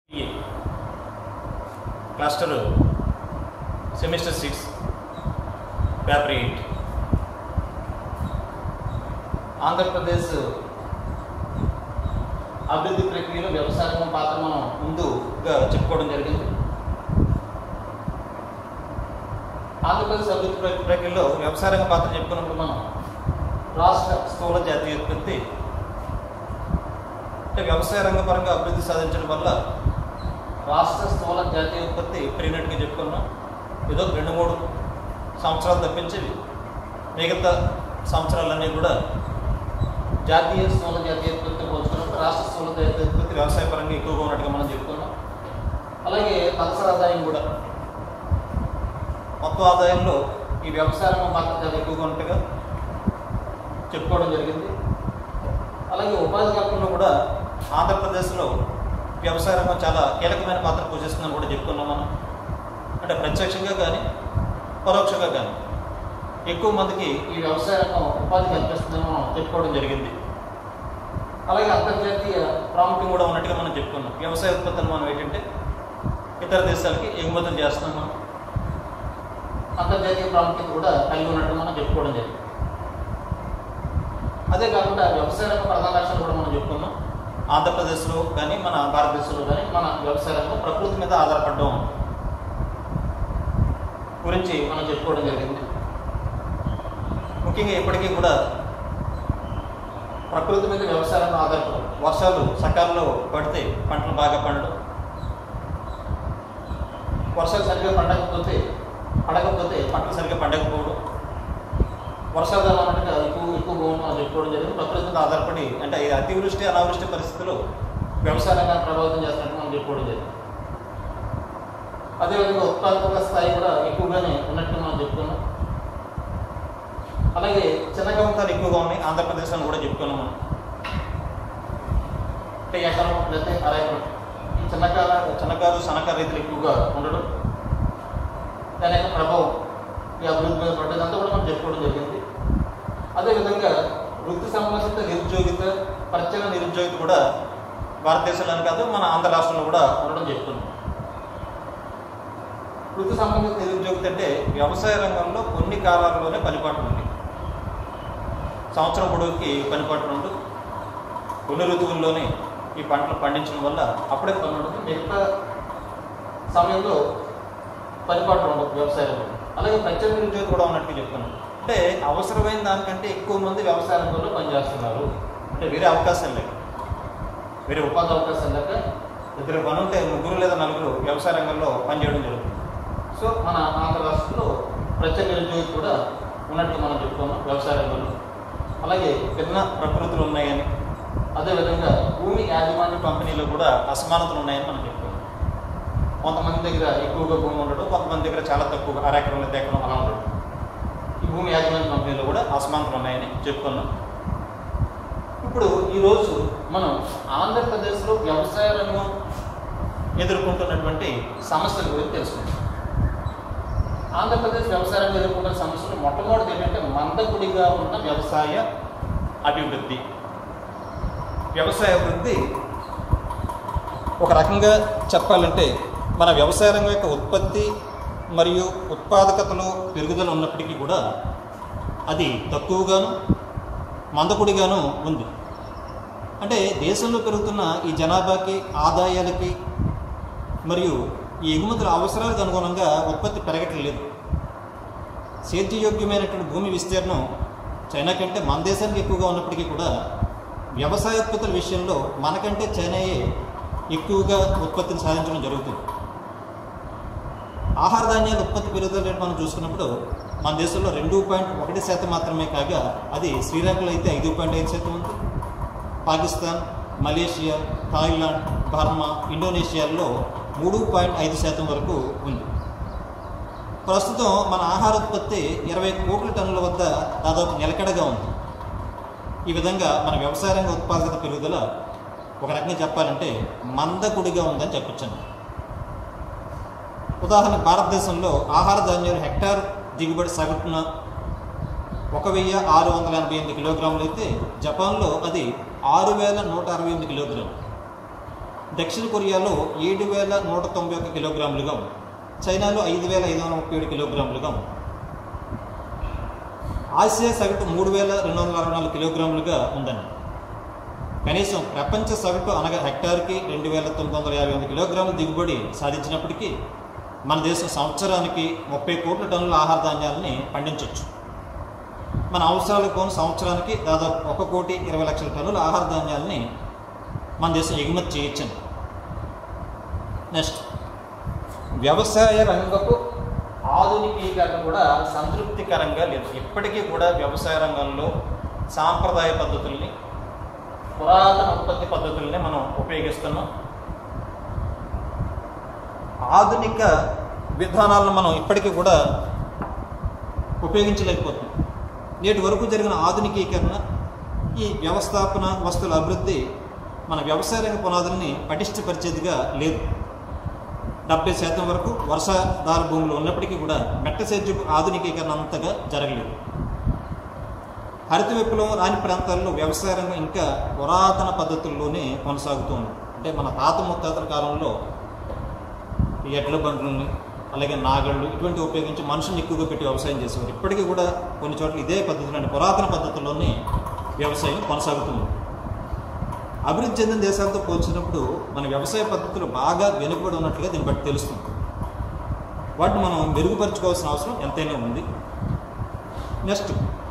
ఈ cluster semester six paper eight Andhra Pradesh అభివృద్ధి ప్రక్రియలో వ్యవసాయ రంగం పాత్ర మనం ముందుగా చెప్పుకోవడం జరిగింది ఆంధ్రప్రదేశ్ అభివృద్ధి ప్ర- ప్రక్రియలో వ్యవసాయ రంగ పాత్ర చెప్పుకున్నప్పుడు మనం రాష్ట్ర స్థూల జాతీయ ఉత్పత్తి అంటే వ్యవసాయ రంగ పరంగా అభివృద్ధి సాధించడం వల్ల రాష్ట్ర స్థూల జాతీయ ఉత్పత్తి పెరిగినట్టుగా చెప్పుకున్నాం ఏదో రెండు మూడు సంవత్సరాలు తప్పించి మిగతా సంవత్సరాలన్నీ కూడా జాతీయ స్థూల జాతీయ ఉత్పత్తి పోల్చుకున్నప్పుడు రాష్ట్ర స్థూల జాతీయ ఉత్పత్తి వ్యవసాయ పరంగా ఎక్కువగా ఉన్నట్టుగా మనం చెప్పుకున్నాం అలాగే తలసరి ఆదాయం కూడా మొత్తం ఆదాయంలో ఈ వ్యవసాయ రంగం మాత్రం చాలా ఎక్కువగా ఉన్నట్టుగా చెప్పుకోవడం జరిగింది అలాగే ఉపాధి కల్పనలో కూడా ఆంధ్రప్రదేశ్లో వ్యవసాయ రంగం చాలా కీలకమైన పాత్ర పోషిస్తుందని కూడా చెప్పుకున్నాం మనం అంటే ప్రత్యక్షంగా కానీ పరోక్షంగా కానీ ఎక్కువ మందికి ఈ వ్యవసాయ రంగం ఉపాధి కల్పిస్తుందని మనం చెప్పుకోవడం జరిగింది అలాగే అంతర్జాతీయ ప్రాముఖ్యం కూడా ఉన్నట్టుగా మనం చెప్పుకున్నాం వ్యవసాయ ఉత్పత్తులు మనం ఏంటంటే ఇతర దేశాలకి ఎగుమతులు చేస్తున్నాం మనం అంతర్జాతీయ ప్రాముఖ్యత కూడా కలిగి ఉన్నట్టు మనం చెప్పుకోవడం జరిగింది అదే కాకుండా వ్యవసాయ రంగ ప్రధాన లక్ష్యాలు కూడా మనం చెప్పుకున్నాం ఆంధ్రప్రదేశ్లో కానీ మన భారతదేశంలో కానీ మన వ్యవసాయ రంగం ప్రకృతి మీద ఆధారపడడం గురించి మనం చెప్పుకోవడం జరిగింది ముఖ్యంగా ఇప్పటికీ కూడా ప్రకృతి మీద వ్యవసాయ రంగం ఆధారపడదు వర్షాలు సకాలంలో పడితే పంటలు బాగా పండడం వర్షాలు సరిగ్గా పండకపోతే పడకపోతే పంటలు సరిగ్గా పండకపోవడం వర్షాకాలం అన్నట్టుగా ఎక్కువ ఎక్కువ భూమి మనం చెప్పుకోవడం జరిగింది ప్రకృతి మీద ఆధారపడి అంటే ఈ అతివృష్టి అనావృష్టి పరిస్థితులు వ్యవసాయ రంగాన్ని ప్రభావితం చేస్తున్నట్టు మనం చెప్పుకోవడం జరిగింది అదేవిధంగా ఉత్పాదక స్థాయి కూడా ఎక్కువగానే ఉన్నట్టు మనం చెప్పుకున్నాం అలాగే చిన్న కవితాలు ఎక్కువగా ఉన్నాయి ఆంధ్రప్రదేశ్ అని కూడా చెప్పుకున్నాం మనం అంటే ఎకరం లేకపోతే అర ఎకరం ఈ చిన్నకార చిన్నకారు సన్నకారు రైతులు ఎక్కువగా ఉండడం దాని యొక్క ప్రభావం ఈ అభివృద్ధి మీద పడ్డదంతా కూడా మనం చెప్పుకోవడం జరిగింది అదేవిధంగా వృత్తి సంబంధిత నిరుద్యోగిత పరిచయ నిరుద్యోగిత కూడా భారతదేశంలోనే కాదు మన ఆంధ్ర రాష్ట్రంలో కూడా ఉండడం చెప్తున్నాం వృత్తి సంబంధిత నిరుద్యోగిత అంటే వ్యవసాయ రంగంలో కొన్ని కాలాల్లోనే పనిపాటు ఉంది సంవత్సరం పొడవుకి పనిపాటు ఉండు కొన్ని ఋతువుల్లోనే ఈ పంటలు పండించడం వల్ల అప్పుడే పని ఉంటుంది మిగతా సమయంలో పనిపాటు ఉండదు వ్యవసాయ రంగంలో అలాగే ప్రత్యేక నిరుద్యోగి కూడా ఉన్నట్టుగా చెప్తున్నాను అంటే అవసరమైన దానికంటే ఎక్కువ మంది వ్యవసాయ రంగంలో పనిచేస్తున్నారు అంటే వేరే అవకాశం లేక వేరే ఉపాధి అవకాశం లేక ఇద్దరు పని ఉంటే ముగ్గురు లేదా నలుగురు వ్యవసాయ రంగంలో పనిచేయడం జరుగుతుంది సో మన ఆంధ్ర రాష్ట్రంలో ప్రత్యేక నిరుద్యోగి కూడా ఉన్నట్టు మనం చెప్పుకున్నాం వ్యవసాయ రంగంలో అలాగే భిన్న ప్రకృతులు ఉన్నాయని అదేవిధంగా భూమి యాజమాన్య పంపిణీలో కూడా అసమానతలు ఉన్నాయని మనం చెప్పుకున్నాం కొంతమంది దగ్గర ఎక్కువగా భూమి ఉండడం కొంతమంది దగ్గర చాలా తక్కువ అరెకరం లేదా ఎకరం అలా ఉండడం ఈ భూమి యాజమాన్య కంపెనీలో కూడా అసమానతలు ఉన్నాయని చెప్పుకున్నాం ఇప్పుడు ఈరోజు మనం ఆంధ్రప్రదేశ్లో వ్యవసాయ రంగం ఎదుర్కొంటున్నటువంటి సమస్యల గురించి తెలుసుకుందాం ఆంధ్రప్రదేశ్ వ్యవసాయ రంగం ఎదుర్కొంటున్న సమస్యలు మొట్టమొదటి ఏంటంటే మందకుడిగా ఉన్న వ్యవసాయ అభివృద్ధి వ్యవసాయ అభివృద్ధి ఒక రకంగా చెప్పాలంటే మన వ్యవసాయ రంగం యొక్క ఉత్పత్తి మరియు ఉత్పాదకతలో పెరుగుదల ఉన్నప్పటికీ కూడా అది తక్కువగాను మందకుడిగాను ఉంది అంటే దేశంలో పెరుగుతున్న ఈ జనాభాకి ఆదాయాలకి మరియు ఈ ఎగుమతుల అవసరాలకు అనుగుణంగా ఉత్పత్తి పెరగటం లేదు సేద్యయోగ్యమైనటువంటి భూమి విస్తీర్ణం చైనా కంటే మన దేశానికి ఎక్కువగా ఉన్నప్పటికీ కూడా వ్యవసాయ ఉత్పత్తుల విషయంలో మనకంటే చైనాయే ఎక్కువగా ఉత్పత్తిని సాధించడం జరుగుతుంది ఆహార ధాన్యాల ఉత్పత్తి పెరుగుదల రేటు మనం చూసుకున్నప్పుడు మన దేశంలో రెండు పాయింట్ ఒకటి శాతం మాత్రమే కాగా అది శ్రీలంకలో అయితే ఐదు పాయింట్ ఐదు శాతం ఉంది పాకిస్తాన్ మలేషియా థాయిలాండ్ బర్మా ఇండోనేషియాల్లో మూడు పాయింట్ ఐదు శాతం వరకు ఉంది ప్రస్తుతం మన ఆహార ఉత్పత్తి ఇరవై కోట్ల టన్నుల వద్ద దాదాపు నిలకడగా ఉంది ఈ విధంగా మన వ్యవసాయ రంగ ఉత్పాదకత పెరుగుదల ఒక రకంగా చెప్పాలంటే మందకుడిగా ఉందని చెప్పొచ్చండి ఉదాహరణ భారతదేశంలో ఆహార ధాన్యాలు హెక్టార్ దిగుబడి సగటున ఒక వెయ్యి ఆరు వందల ఎనభై ఎనిమిది కిలోగ్రాములు అయితే జపాన్లో అది ఆరు వేల నూట అరవై ఎనిమిది కిలోగ్రాములు దక్షిణ కొరియాలో ఏడు వేల నూట తొంభై ఒక్క కిలోగ్రాములుగా ఉంది చైనాలో ఐదు వేల ఐదు వందల ముప్పై ఏడు కిలోగ్రాములుగా ఉంది ఆసియా సగటు మూడు వేల రెండు వందల అరవై నాలుగు కిలోగ్రాములుగా ఉందండి కనీసం ప్రపంచ సగటు అనగా హెక్టార్కి రెండు వేల తొమ్మిది వందల యాభై ఎనిమిది కిలోగ్రాముల దిగుబడి సాధించినప్పటికీ మన దేశం సంవత్సరానికి ముప్పై కోట్ల టన్నుల ఆహార ధాన్యాలని పండించవచ్చు మన అవసరాలకు పోను సంవత్సరానికి దాదాపు ఒక కోటి ఇరవై లక్షల టన్నుల ఆహార ధాన్యాలని మన దేశం ఎగుమతి చేయొచ్చండి నెక్స్ట్ వ్యవసాయ రంగపు ఆధునికీకరణ కూడా సంతృప్తికరంగా లేదు ఇప్పటికీ కూడా వ్యవసాయ రంగంలో సాంప్రదాయ పద్ధతుల్ని పురాతన ఉత్పత్తి పద్ధతుల్ని మనం ఉపయోగిస్తున్నాం ఆధునిక విధానాలను మనం ఇప్పటికీ కూడా ఉపయోగించలేకపోతున్నాం నేటి వరకు జరిగిన ఆధునికీకరణ ఈ వ్యవస్థాపన వస్తువుల అభివృద్ధి మన వ్యవసాయ రంగ పునాదుల్ని పటిష్టపరిచేదిగా లేదు డెబ్బై శాతం వరకు వర్షాధార భూములు ఉన్నప్పటికీ కూడా మెట్ట సేద్యపు ఆధునికీకరణ అంతగా జరగలేదు హరిత విప్లవం రాని ప్రాంతాల్లో వ్యవసాయ రంగం ఇంకా పురాతన పద్ధతుల్లోనే కొనసాగుతుంది అంటే మన తాత ముత్తాతల కాలంలో ఈ ఎడ్ల బండ్లని అలాగే నాగళ్ళు ఇటువంటి ఉపయోగించి మనుషుల్ని ఎక్కువగా పెట్టి వ్యవసాయం చేసేవారు ఇప్పటికీ కూడా కొన్ని చోట్ల ఇదే పద్ధతిలో పురాతన పద్ధతుల్లోనే వ్యవసాయం కొనసాగుతుంది అభివృద్ధి చెందిన దేశాలతో పోల్చినప్పుడు మన వ్యవసాయ పద్ధతులు బాగా వెనుకబడి ఉన్నట్లుగా దీన్ని బట్టి తెలుస్తుంది వాటిని మనం మెరుగుపరచుకోవాల్సిన అవసరం ఎంతైనా ఉంది నెక్స్ట్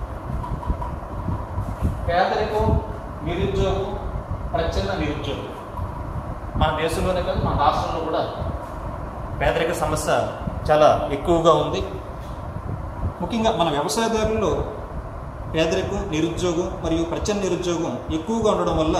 పేదరికం నిరుద్యోగం ప్రచ్ఛన్న నిరుద్యోగం మన దేశంలోనే కాదు మన రాష్ట్రంలో కూడా పేదరిక సమస్య చాలా ఎక్కువగా ఉంది ముఖ్యంగా మన వ్యవసాయదారుల్లో పేదరికం నిరుద్యోగం మరియు ప్రచ్ఛన్న నిరుద్యోగం ఎక్కువగా ఉండడం వల్ల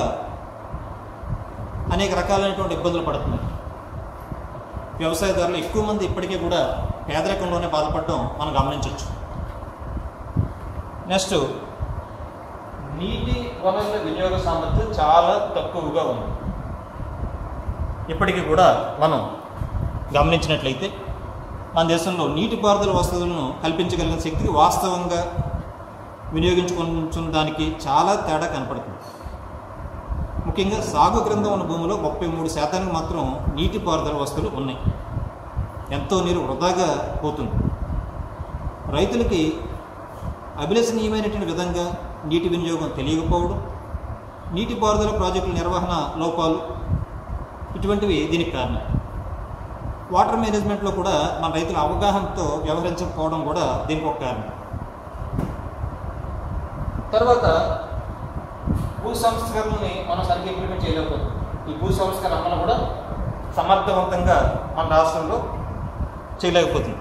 అనేక రకాలైనటువంటి ఇబ్బందులు పడుతున్నారు వ్యవసాయదారులు ఎక్కువ మంది ఇప్పటికీ కూడా పేదరికంలోనే బాధపడడం మనం గమనించవచ్చు నెక్స్ట్ నీటి వనరుల వినియోగ సామర్థ్యం చాలా తక్కువగా ఉంది ఇప్పటికీ కూడా మనం గమనించినట్లయితే మన దేశంలో నీటిపారుదల వసతులను కల్పించగలిగిన శక్తికి వాస్తవంగా వినియోగించుకున్న దానికి చాలా తేడా కనపడుతుంది ముఖ్యంగా సాగు క్రింద ఉన్న భూమిలో ముప్పై మూడు శాతానికి మాత్రం నీటిపారుదల వస్తువులు ఉన్నాయి ఎంతో నీరు వృధాగా పోతుంది రైతులకి అభిలషణీయమైనటువంటి విధంగా నీటి వినియోగం తెలియకపోవడం నీటిపారుదల ప్రాజెక్టుల నిర్వహణ లోపాలు ఇటువంటివి దీనికి కారణం వాటర్ మేనేజ్మెంట్లో కూడా మన రైతుల అవగాహనతో వ్యవహరించకపోవడం కూడా దీనికి ఒక కారణం తర్వాత భూ సంస్కరణని మనం సరిగ్గా ఇంప్లిమెంట్ చేయలేకపోతుంది ఈ భూ సంస్కరణ అమలు కూడా సమర్థవంతంగా మన రాష్ట్రంలో చేయలేకపోతుంది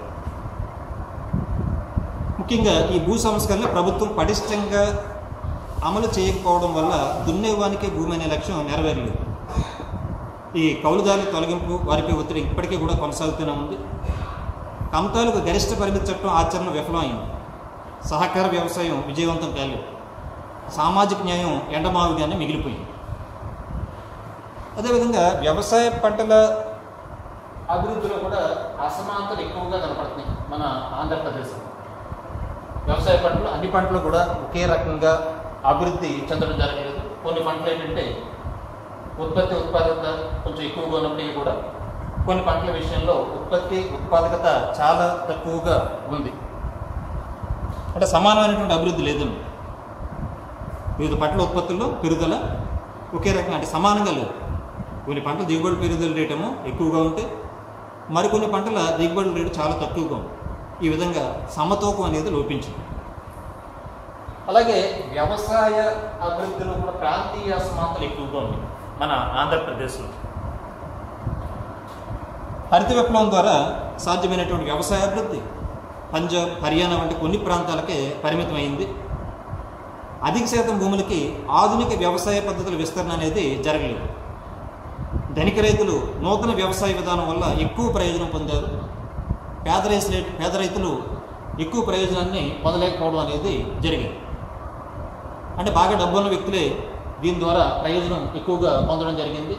ముఖ్యంగా ఈ భూ సంస్కరణ ప్రభుత్వం పటిష్టంగా అమలు చేయకపోవడం వల్ల దున్నేవానికి భూమి అనే లక్ష్యం నెరవేరలేదు ఈ కౌలుదారుల తొలగింపు వారిపై ఒత్తిడి ఇప్పటికీ కూడా కొనసాగుతూనే ఉంది కమతాలకు గరిష్ట పరిమితి చట్టం ఆచరణ విఫలమైంది సహకార వ్యవసాయం విజయవంతం కాలేదు సామాజిక న్యాయం ఎండమావిగానే మిగిలిపోయింది అదేవిధంగా వ్యవసాయ పంటల అభివృద్ధిలో కూడా అసమానతలు ఎక్కువగా కనపడుతున్నాయి మన ఆంధ్రప్రదేశ్లో వ్యవసాయ పంటలు అన్ని పంటలు కూడా ఒకే రకంగా అభివృద్ధి చెందడం జరగలేదు కొన్ని పంటలు ఏంటంటే ఉత్పత్తి ఉత్పాదకత కొంచెం ఎక్కువగా ఉన్నప్పటికీ కూడా కొన్ని పంటల విషయంలో ఉత్పత్తి ఉత్పాదకత చాలా తక్కువగా ఉంది అంటే సమానమైనటువంటి అభివృద్ధి లేదండి వివిధ పంటల ఉత్పత్తుల్లో పెరుగుదల ఒకే రకంగా అంటే సమానంగా లేదు కొన్ని పంటల దిగుబడి పెరుగుదల రేటేమో ఎక్కువగా ఉంటే మరికొన్ని పంటల దిగుబడి రేటు చాలా తక్కువగా ఉంది ఈ విధంగా సమతూకం అనేది లోపించింది అలాగే వ్యవసాయ అభివృద్ధిలో కూడా ప్రాంతీయ అసమానతలు ఎక్కువగా ఉంది మన ఆంధ్రప్రదేశ్లో హరిత విప్లవం ద్వారా సాధ్యమైనటువంటి వ్యవసాయ అభివృద్ధి పంజాబ్ హర్యానా వంటి కొన్ని ప్రాంతాలకే పరిమితమైంది అధిక శాతం భూములకి ఆధునిక వ్యవసాయ పద్ధతుల విస్తరణ అనేది జరగలేదు ధనిక రైతులు నూతన వ్యవసాయ విధానం వల్ల ఎక్కువ ప్రయోజనం పొందారు పేద రైతు పేద రైతులు ఎక్కువ ప్రయోజనాన్ని పొందలేకపోవడం అనేది జరిగింది అంటే బాగా డబ్బున్న వ్యక్తులే దీని ద్వారా ప్రయోజనం ఎక్కువగా పొందడం జరిగింది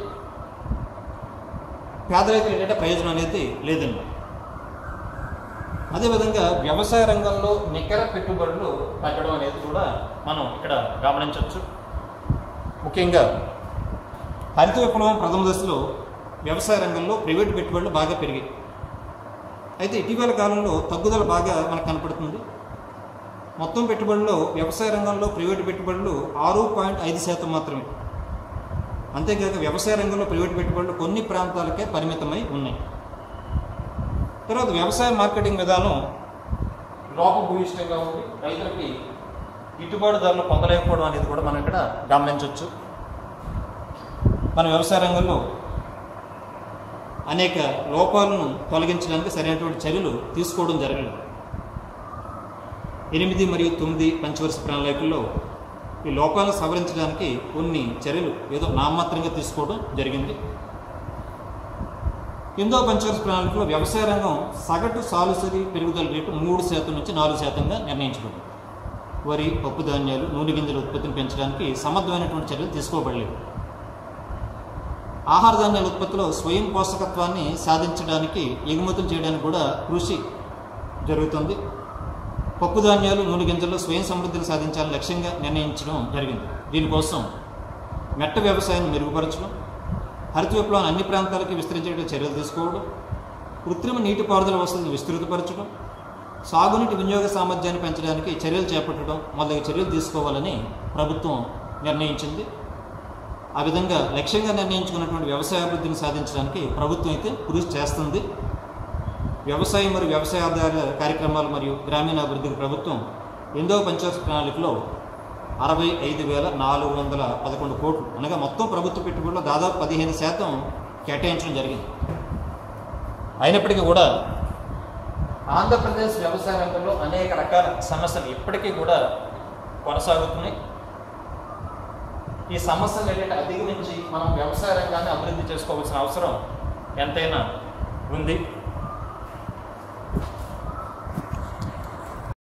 పేద రైతులు ఏంటంటే ప్రయోజనం అనేది లేదండి అదేవిధంగా వ్యవసాయ రంగంలో నికర పెట్టుబడులు తగ్గడం అనేది కూడా మనం ఇక్కడ గమనించవచ్చు ముఖ్యంగా హరిత విప్లవం ప్రథమ దశలో వ్యవసాయ రంగంలో ప్రైవేట్ పెట్టుబడులు బాగా పెరిగాయి అయితే ఇటీవల కాలంలో తగ్గుదల బాగా మనకు కనపడుతుంది మొత్తం పెట్టుబడుల్లో వ్యవసాయ రంగంలో ప్రైవేటు పెట్టుబడులు ఆరు పాయింట్ ఐదు శాతం మాత్రమే అంతేకాక వ్యవసాయ రంగంలో ప్రైవేటు పెట్టుబడులు కొన్ని ప్రాంతాలకే పరిమితమై ఉన్నాయి తర్వాత వ్యవసాయ మార్కెటింగ్ విధానం లోపభూయిష్టంగా ఉంది రైతులకి గిట్టుబాటు ధరలు పొందలేకపోవడం అనేది కూడా మనం ఇక్కడ గమనించవచ్చు మన వ్యవసాయ రంగంలో అనేక లోపాలను తొలగించడానికి సరైనటువంటి చర్యలు తీసుకోవడం జరగలేదు ఎనిమిది మరియు తొమ్మిది పంచవర్ష ప్రణాళికల్లో ఈ లోపాలను సవరించడానికి కొన్ని చర్యలు ఏదో నామమాత్రంగా తీసుకోవడం జరిగింది ఎనిమిదవ పంచవర్ష ప్రణాళికలో వ్యవసాయ రంగం సగటు సాలుసరి పెరుగుదల రేటు మూడు శాతం నుంచి నాలుగు శాతంగా నిర్ణయించబడింది వరి పప్పు ధాన్యాలు నూనె గింజల ఉత్పత్తిని పెంచడానికి సమర్థమైనటువంటి చర్యలు తీసుకోబడలేదు ఆహార ధాన్యాల ఉత్పత్తిలో స్వయం పోషకత్వాన్ని సాధించడానికి ఎగుమతులు చేయడానికి కూడా కృషి జరుగుతుంది పప్పు ధాన్యాలు నూనె గింజల్లో స్వయం సమృద్ధిని సాధించాలని లక్ష్యంగా నిర్ణయించడం జరిగింది దీనికోసం మెట్ట వ్యవసాయాన్ని మెరుగుపరచడం హరిత విప్లవాన్ని అన్ని ప్రాంతాలకి విస్తరించేట చర్యలు తీసుకోవడం కృత్రిమ నీటిపారుదల వసతులను విస్తృతపరచడం సాగునీటి వినియోగ సామర్థ్యాన్ని పెంచడానికి చర్యలు చేపట్టడం మొదలగు చర్యలు తీసుకోవాలని ప్రభుత్వం నిర్ణయించింది ఆ విధంగా లక్ష్యంగా నిర్ణయించుకున్నటువంటి వ్యవసాయ అభివృద్ధిని సాధించడానికి ప్రభుత్వం అయితే కృషి చేస్తుంది వ్యవసాయం మరియు వ్యవసాయ ఆధార కార్యక్రమాలు మరియు గ్రామీణాభివృద్ధికి ప్రభుత్వం ఎనిమిదవ పంచాయతీ ప్రణాళికలో అరవై ఐదు వేల నాలుగు వందల పదకొండు కోట్లు అనగా మొత్తం ప్రభుత్వ పెట్టుబడిలో దాదాపు పదిహేను శాతం కేటాయించడం జరిగింది అయినప్పటికీ కూడా ఆంధ్రప్రదేశ్ వ్యవసాయ రంగంలో అనేక రకాల సమస్యలు ఇప్పటికీ కూడా కొనసాగుతున్నాయి ఈ సమస్యలు ఏంటంటే అధిగమించి మనం వ్యవసాయ రంగాన్ని అభివృద్ధి చేసుకోవాల్సిన అవసరం ఎంతైనా ఉంది